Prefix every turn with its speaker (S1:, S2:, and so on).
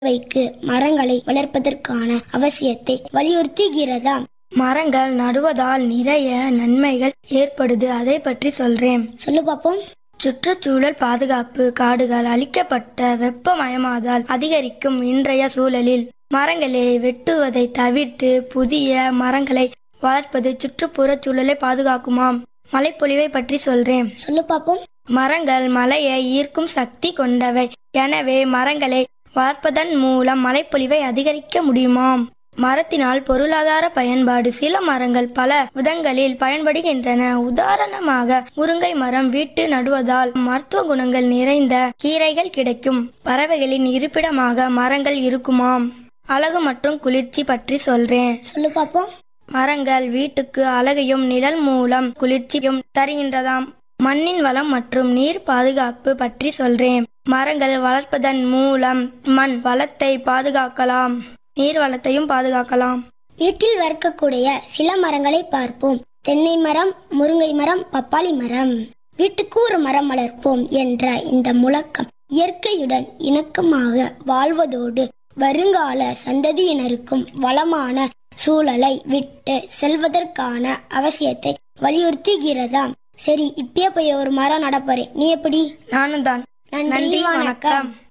S1: வைக்கு மரங்களை வளர்ப்பதற்கான அவசியத்தை வலியுறுத்துகிறதா
S2: மரங்கள் நடுவதால் நிறைய நன்மைகள் ஏற்படுது அதை பற்றி சொல்றேன்
S1: சொல்லு பாப்போம்
S2: சுற்றுச்சூழல் பாதுகாப்பு காடுகள் அழிக்கப்பட்ட வெப்பமயமாதல் அதிகரிக்கும் இன்றைய சூழலில் மரங்களை வெட்டுவதை தவிர்த்து புதிய மரங்களை வளர்ப்பது சுற்றுப்புறச் சூழலை பாதுகாக்குமாம் மழைப்பொழிவை பற்றி சொல்றேன்
S1: சொல்லு பாப்போம்
S2: மரங்கள் மழையை ஈர்க்கும் சக்தி கொண்டவை எனவே மரங்களை வளர்ப்பதன் மூலம் மழைப்பொழிவை அதிகரிக்க முடியுமாம் மரத்தினால் பொருளாதார பயன்பாடு சில மரங்கள் பல விதங்களில் பயன்படுகின்றன உதாரணமாக முருங்கை மரம் வீட்டு நடுவதால் மருத்துவ குணங்கள் நிறைந்த கீரைகள் கிடைக்கும் பறவைகளின் இருப்பிடமாக மரங்கள் இருக்குமாம் அழகு மற்றும் குளிர்ச்சி பற்றி சொல்றேன்
S1: சொல்லு பாப்போம்
S2: மரங்கள் வீட்டுக்கு அழகையும் நிழல் மூலம் குளிர்ச்சியும் தருகின்றதாம் மண்ணின் வளம் மற்றும் நீர் பாதுகாப்பு பற்றி சொல்றேன் மரங்கள் வளர்ப்பதன் மூலம் மண் வளத்தை பாதுகாக்கலாம் நீர் வளத்தையும் பாதுகாக்கலாம்
S1: வீட்டில் வளர்க்கக்கூடிய சில மரங்களை பார்ப்போம் தென்னை மரம் முருங்கை மரம் பப்பாளி மரம் வீட்டுக்கு ஒரு மரம் வளர்ப்போம் என்ற இந்த முழக்கம் இயற்கையுடன் இணக்கமாக வாழ்வதோடு வருங்கால சந்ததியினருக்கும் வளமான சூழலை விட்டு செல்வதற்கான அவசியத்தை வலியுறுத்துகிறதாம் சரி இப்பயே போய் ஒரு மரம் நடப்பறேன் நீ எப்படி
S2: நானும் தான்
S1: நன்றி வணக்கம்